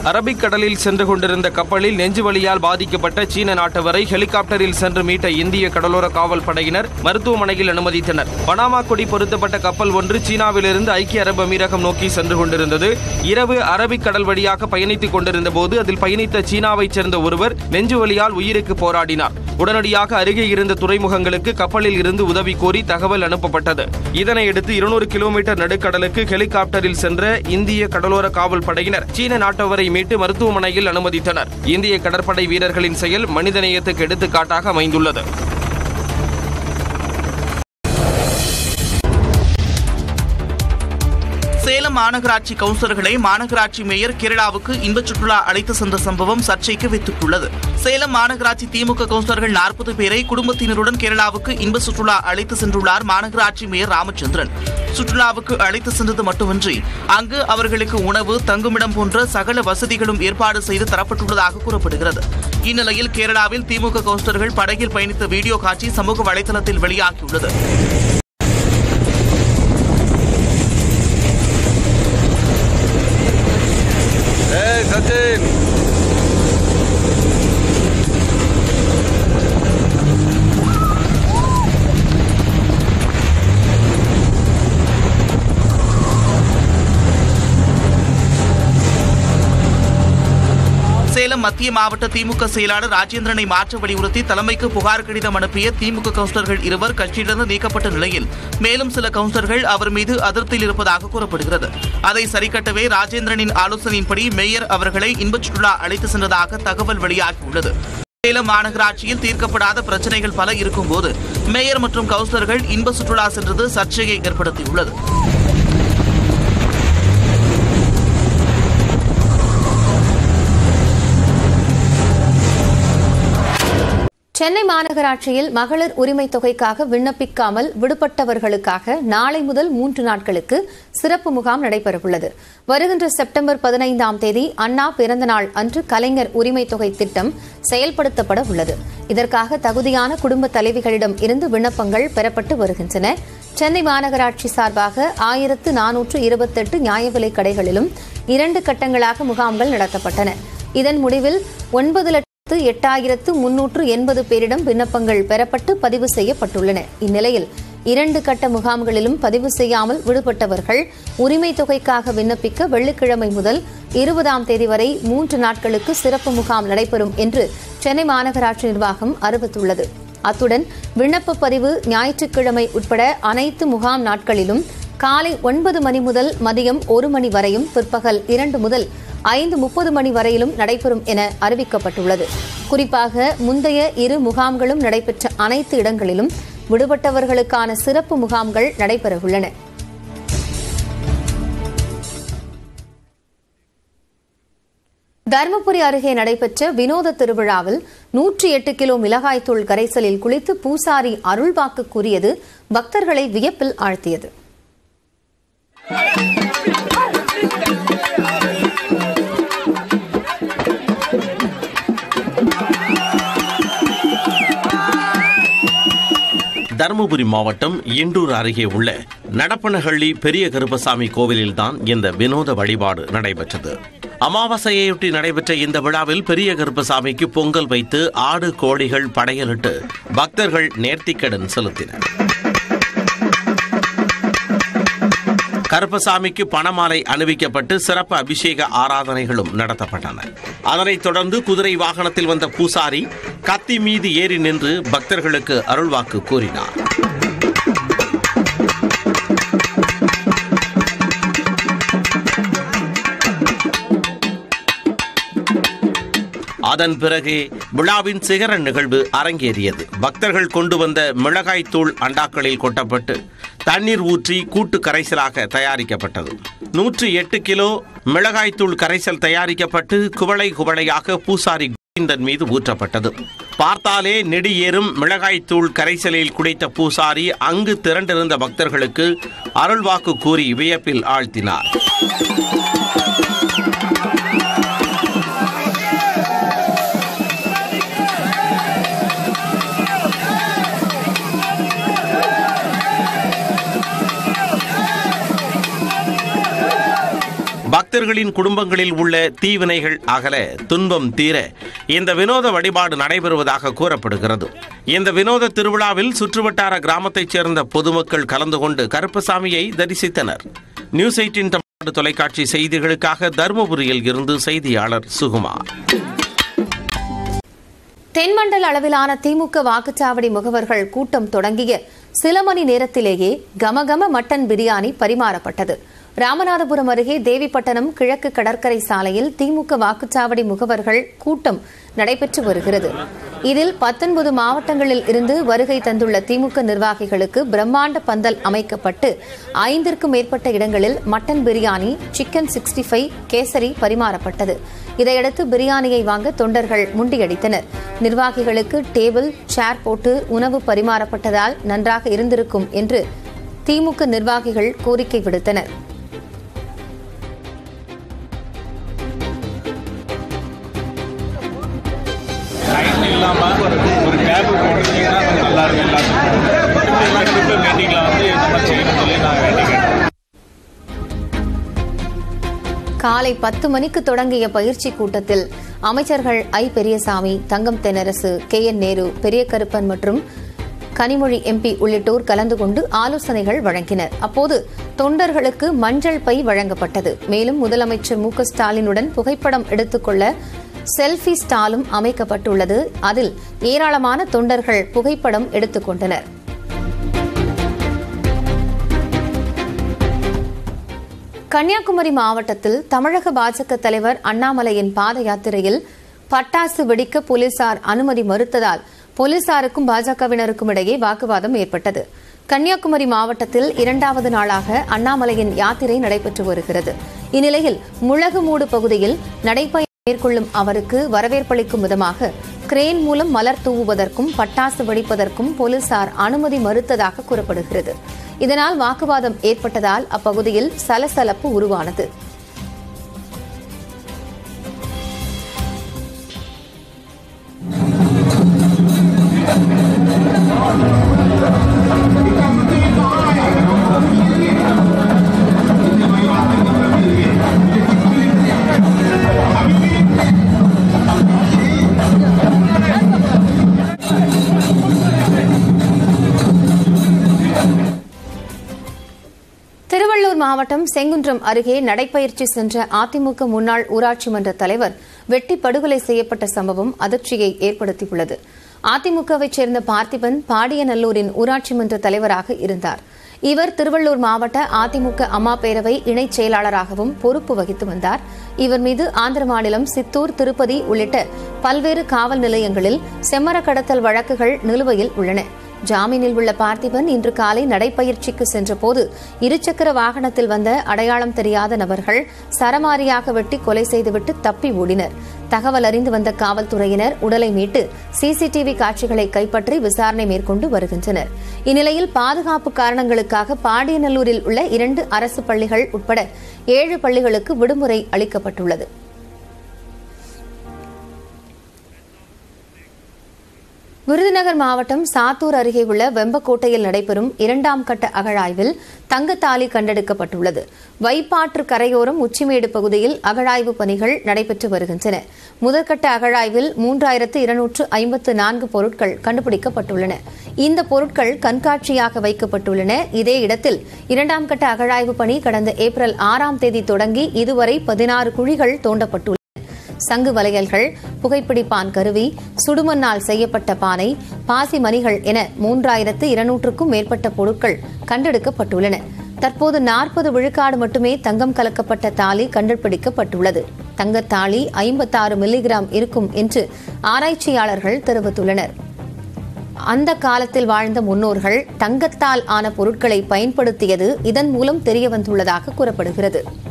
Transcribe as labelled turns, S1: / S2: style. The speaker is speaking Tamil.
S1: அரபிக்கடலில் சென்று கொண்டிருந்த கப்பலில் நெஞ்சுவலியால் பாதிக்கப்பட்ட சீன நாட்டவரை ஹெலிகாப்டரில் சென்று மீட்ட இந்திய கடலோர காவல் படையினர் மருத்துவமனையில் அனுமதித்தனர் பனாமா கொடி பொருத்தப்பட்ட கப்பல் ஒன்று சீனாவிலிருந்து ஐக்கிய அரபு அமீரகம் நோக்கி சென்று கொண்டிருந்தது இரவு அரபிக்கடல் வழியாக பயணித்துக் கொண்டிருந்த போது அதில் பயணித்த சீனாவைச் சேர்ந்த ஒருவர் நெஞ்சுவலியால் உயிருக்கு போராடினார் உடனடியாக அருகே இருந்த துறைமுகங்களுக்கு கப்பலில் இருந்து உதவி கோரி தகவல் அனுப்பப்பட்டது இதனையடுத்து இருநூறு கிலோமீட்டர் நடுக்கடலுக்கு ஹெலிகாப்டரில் சென்ற இந்திய கடலோர காவல் படையினர் சீன நாட்டவரை மீட்டு மருத்துவமனையில் அனுமதித்தனர் இந்திய கடற்படை வீரர்களின் செயல் மனிதநேயத்துக்கு எடுத்துக்காட்டாக அமைந்துள்ளது
S2: சேலம் மாநகராட்சி கவுன்சிலர்களை மாநகராட்சி மேயர் கேரளாவுக்கு இன்பச் சுற்றுலா அழைத்து சென்ற சம்பவம் சர்ச்சைக்கு வித்துள்ளது சேலம் மாநகராட்சி திமுக கவுன்சிலர்கள் நாற்பது பேரை குடும்பத்தினருடன் கேரளாவுக்கு இன்ப சுற்றுலா அழைத்து சென்றுள்ளார் மாநகராட்சி மேயர் ராமச்சந்திரன் சுற்றுலாவுக்கு அழைத்து சென்றது மட்டுமின்றி அங்கு அவர்களுக்கு உணவு தங்குமிடம் போன்ற சகல வசதிகளும் ஏற்பாடு செய்து தரப்பட்டுள்ளதாக கூறப்படுகிறது இந்நிலையில் கேரளாவில் திமுக கவுன்சிலர்கள் படகில் பயணித்த வீடியோ காட்சி சமூக வலைதளத்தில் வெளியாகியுள்ளது சேலம் மத்திய மாவட்ட திமுக செயலாளர் ராஜேந்திரனை மாற்ற வலியுறுத்தி தலைமைக்கு புகார் கடிதம் அனுப்பிய திமுக கவுன்சிலர்கள் இருவர் கட்சியிலிருந்து நீக்கப்பட்ட நிலையில் மேலும் சில கவுன்சிலர்கள் அவர் மீது அதிருப்தியில் இருப்பதாக கூறப்படுகிறது அதை சரிக்கட்டவே ராஜேந்திரனின் ஆலோசனையின்படி மேயர் அவர்களை இன்பச் சுற்றுலா அழைத்து சென்றதாக தகவல் வெளியாகியுள்ளது சேலம் மாநகராட்சியில் தீர்க்கப்படாத பிரச்சனைகள் பல இருக்கும்போது மேயர் மற்றும் கவுன்சிலர்கள் இன்ப சுற்றுலா சென்றது சர்ச்சையை ஏற்படுத்தியுள்ளது
S3: சென்னை மாநகராட்சியில் மகளிர் உரிமை தொகைக்காக விண்ணப்பிக்காமல் விடுபட்டவர்களுக்காக நாளை முதல் மூன்று நாட்களுக்கு சிறப்பு முகாம் நடைபெறவுள்ளது வருகின்ற செப்டம்பர் பதினைந்தாம் தேதி அண்ணா பிறந்தநாள் அன்று கலைஞர் உரிமை தொகை திட்டம் செயல்படுத்தப்பட உள்ளது இதற்காக தகுதியான குடும்ப தலைவிகளிடம் இருந்து விண்ணப்பங்கள் பெறப்பட்டு வருகின்றன சென்னை மாநகராட்சி சார்பாக ஆயிரத்து நானூற்று இருபத்தெட்டு நியாய விலைக் கடைகளிலும் இரண்டு கட்டங்களாக முகாம்கள் நடத்தப்பட்டன இதன் முடிவில் ஒன்பது லட்சம் எட்டாயிரத்து முன்னூற்று எண்பது பேரிடம் விண்ணப்பங்கள் பெறப்பட்டு பதிவு செய்யப்பட்டுள்ளன இந்நிலையில் இரண்டு கட்ட முகாம்களிலும் பதிவு செய்யாமல் விடுபட்டவர்கள் உரிமை தொகைக்காக விண்ணப்பிக்க வெள்ளிக்கிழமை முதல் இருபதாம் தேதி வரை மூன்று நாட்களுக்கு சிறப்பு முகாம் நடைபெறும் என்று சென்னை மாநகராட்சி நிர்வாகம் அறிவித்துள்ளது அத்துடன் விண்ணப்ப பதிவு ஞாயிற்றுக்கிழமை உட்பட அனைத்து முகாம் நாட்களிலும் காலை ஒன்பது மணி முதல் மதியம் ஒரு மணி வரையும் பிற்பகல் இரண்டு முதல் ஐந்து முப்பது மணி வரையிலும் நடைபெறும் என அறிவிக்கப்பட்டுள்ளது குறிப்பாக முந்தைய இரு முகாம்களும் நடைபெற்ற அனைத்து இடங்களிலும் விடுபட்டவர்களுக்கான சிறப்பு முகாம்கள் நடைபெறவுள்ளன தருமபுரி அருகே நடைபெற்ற வினோத திருவிழாவில் நூற்றி எட்டு கிலோ மிளகாய்த்தூள் கரைசலில் குளித்து பூசாரி அருள்வாக்கு கூறியது பக்தர்களை வியப்பில் ஆழ்த்தியது
S4: தருமபுரி மாவட்டம் இண்டூர் அருகே உள்ள நடப்பனஹள்ளி பெரிய கருப்பசாமி கோவிலில்தான் இந்த வினோத வழிபாடு நடைபெற்றது அமாவாசையையொட்டி நடைபெற்ற இந்த விழாவில் பெரிய கருப்பசாமிக்கு பொங்கல் வைத்து ஆடு கோழிகள் படையலிட்டு பக்தர்கள் நேர்த்திக்கடன் செலுத்தினர் கருப்பசாமிக்கு பணமாலை அணிவிக்கப்பட்டு சிறப்பு அபிஷேக ஆராதனைகளும் நடத்தப்பட்டன அதனைத் தொடர்ந்து குதிரை வாகனத்தில் வந்த பூசாரி கத்தி மீது ஏறி நின்று பக்தர்களுக்கு அருள்வாக்கு கூறினார் அதன் பிறகு விழாவின் சிகர நிகழ்வு அரங்கேறியது பக்தர்கள் கொண்டு வந்த மிளகாய் தூள் அண்டாக்களில் கொட்டப்பட்டு தண்ணீர் ஊற்றி கூட்டு கரைசலாக தயாரிக்கப்பட்டது நூற்றி எட்டு கிலோ மிளகாய்த்தூள் கரைசல் தயாரிக்கப்பட்டு குவளை குவளையாக பூசாரி கோவிந்தன் மீது ஊற்றப்பட்டது பார்த்தாலே நெடி ஏறும் மிளகாய்த்தூள் கரைசலில் குடித்த பூசாரி அங்கு திரண்டிருந்த பக்தர்களுக்கு அருள்வாக்கு கூறி வியப்பில் ஆழ்த்தினார் பக்தர்களின் குடும்பங்களில் உள்ள தீவினைகள் அகல துன்பம் தீர இந்த வினோத வழிபாடு நடைபெறுவதாக கூறப்படுகிறது இந்த வினோத திருவிழாவில் சுற்றுவட்டார கிராமத்தைச் சேர்ந்த பொதுமக்கள் கலந்து கொண்டு கருப்பசாமியை தரிசித்தனர் நியூஸ் எயிட்டின் தமிழ்நாடு தொலைக்காட்சி செய்திகளுக்காக தருமபுரியில் இருந்து செய்தியாளர் சுகுமார்
S3: தென்மண்டல அளவிலான திமுக வாக்குச்சாவடி முகவர்கள் கூட்டம் தொடங்கிய சில மணி நேரத்திலேயே கமகம மட்டன் பிரியாணி பரிமாறப்பட்டது ராமநாதபுரம் அருகே தேவிப்பட்டணம் கிழக்கு கடற்கரை சாலையில் திமுக வாக்குச்சாவடி முகவர்கள் கூட்டம் நடைபெற்று வருகிறது இதில் பத்தொன்பது மாவட்டங்களில் இருந்து வருகை தந்துள்ள திமுக நிர்வாகிகளுக்கு பிரம்மாண்ட பந்தல் அமைக்கப்பட்டு ஐந்திற்கும் மேற்பட்ட இடங்களில் mutton biryani chicken sixty five kesari பரிமாறப்பட்டது இதையடுத்து பிரியாணியை வாங்க தொண்டர்கள் முண்டியடித்தனர் நிர்வாகிகளுக்கு டேபிள் சேர் போட்டு உணவு பரிமாறப்பட்டதால் நன்றாக இருந்திருக்கும் என்று திமுக நிர்வாகிகள் கோரிக்கை விடுத்தனர்
S5: லைன் இல்லாமல் ஒரு டேபிள் போட்டிருந்தீங்கன்னா கொஞ்சம் நல்லா இருக்கும் எல்லாத்துக்கும் இப்படி கண்டிப்பாக மீட்டிங்கில் வந்து இந்த மாதிரி செய்யணும்னு சொல்லி நான் வேண்டிக்கிறேன்
S3: காலை பத்து மணிக்கு தொடங்கிய பயிற்சி கூட்டத்தில் அமைச்சர்கள் I Periyasamy Thangam Thennarasu K N Nehru Periyakaruppan மற்றும் கனிமொழி எம்பி உள்ளிட்டோர் கலந்து கொண்டு ஆலோசனைகள் வழங்கினர் அப்போது தொண்டர்களுக்கு மஞ்சள் பை வழங்கப்பட்டது மேலும் முதலமைச்சர் மு க ஸ்டாலினுடன் புகைப்படம் எடுத்துக்கொள்ள செல்ஃபி ஸ்டாலும் அமைக்கப்பட்டுள்ளது அதில் ஏராளமான தொண்டர்கள் புகைப்படம் எடுத்துக்கொண்டனர் கன்னியாகுமரி மாவட்டத்தில் தமிழக பாஜக தலைவர் அண்ணாமலையின் பாத யாத்திரையில் பட்டாசு வெடிக்க போலீசார் அனுமதி மறுத்ததால் போலீசாருக்கும் பாஜகவினருக்கும் இடையே வாக்குவாதம் ஏற்பட்டது கன்னியாகுமரி மாவட்டத்தில் இரண்டாவது நாளாக அண்ணாமலையின் யாத்திரை நடைபெற்று வருகிறது இந்நிலையில் முழகுமூடு பகுதியில் நடைபயணம் மேற்கொள்ளும் அவருக்கு வரவேற்பளிக்கும் விதமாக கிரேன் மூலம் மலர் தூவுவதற்கும் பட்டாசு வெடிப்பதற்கும் போலீசார் அனுமதி மறுத்ததாக கூறப்படுகிறது இதனால் வாக்குவாதம் ஏற்பட்டதால் அப்பகுதியில் சலசலப்பு உருவானது திருவள்ளூர் மாவட்டம் செங்குன்றம் அருகே நடைபயிற்சி சென்ற அதிமுக முன்னாள் ஊராட்சி மன்ற தலைவர் வெட்டி படுகொலை செய்யப்பட்ட சம்பவம் அதிர்ச்சியை ஏற்படுத்தியுள்ளது அதிமுகவைச் சேர்ந்த பார்த்திபன் பாடியநல்லூரின் ஊராட்சி மன்ற தலைவராக இருந்தார் இவர் திருவள்ளூர் மாவட்ட அதிமுக அம்மா பேரவை இணைச் செயலாளராகவும் பொறுப்பு வகித்து வந்தார் இவர் மீது ஆந்திர மாநிலம் சித்தூர் திருப்பதி உள்ளிட்ட பல்வேறு காவல் நிலையங்களில் செம்மர கடத்தல் வழக்குகள் நிலுவையில் உள்ளன ஜாமீனில் உள்ள பார்த்திபன் இன்று காலை நடைப்பயிற்சிக்கு சென்றபோது இருசக்கர வாகனத்தில் வந்த அடையாளம் தெரியாத நபர்கள் சரமாரியாக வெட்டி கொலை செய்துவிட்டு தப்பி ஓடினர் தகவல் அறிந்து வந்த காவல்துறையினர் உடலை மீட்டு சிசிடிவி காட்சிகளை கைப்பற்றி விசாரணை மேற்கொண்டு வருகின்றனர் இந்நிலையில் பாதுகாப்பு காரணங்களுக்காக பாடியநல்லூரில் உள்ள இரண்டு அரசு பள்ளிகள் உட்பட ஏழு பள்ளிகளுக்கு விடுமுறை அளிக்கப்பட்டுள்ளது விருதுநகர் மாவட்டம் சாத்தூர் அருகே உள்ள வெம்பக்கோட்டையில் நடைபெறும் இரண்டாம் கட்ட அகழாய்வில் தங்கத்தாலி கண்டெடுக்கப்பட்டுள்ளது வைப்பாற்று கரையோரம் உச்சிமேடு பகுதியில் அகழாய்வு பணிகள் நடைபெற்று வருகின்றன முதற்கட்ட அகழாய்வில் மூன்றாயிரத்து இருநூற்று ஐம்பத்து நான்கு பொருட்கள் கண்டுபிடிக்கப்பட்டுள்ளன இந்த பொருட்கள் கண்காட்சியாக வைக்கப்பட்டுள்ளன இதே இடத்தில் இரண்டாம் கட்ட அகழாய்வு பணி கடந்த ஏப்ரல் ஆறாம் தேதி தொடங்கி இதுவரை பதினாறு குழிகள் தோண்டப்பட்டுள்ளன சங்கு வளையல்கள் புகைப்பிடிப்பான் கருவி சுடுமண்ணால் செய்யப்பட்ட பானை பாசி மணிகள் என மூன்றாயிரத்து இருநூற்றுக்கும் மேற்பட்ட பொருட்கள் கண்டெடுக்கப்பட்டுள்ளன தற்போது நாற்பது விழுக்காடு மட்டுமே தங்கம் கலக்கப்பட்ட தாலி கண்டுபிடிக்கப்பட்டுள்ளது தங்கத்தாலி ஐம்பத்தாறு மில்லிகிராம் இருக்கும் என்று ஆராய்ச்சியாளர்கள் தெரிவித்துள்ளனர் அந்த காலத்தில் வாழ்ந்த முன்னோர்கள் தங்கத்தால் ஆன பொருட்களை பயன்படுத்தியது இதன் மூலம் தெரியவந்துள்ளதாக கூறப்படுகிறது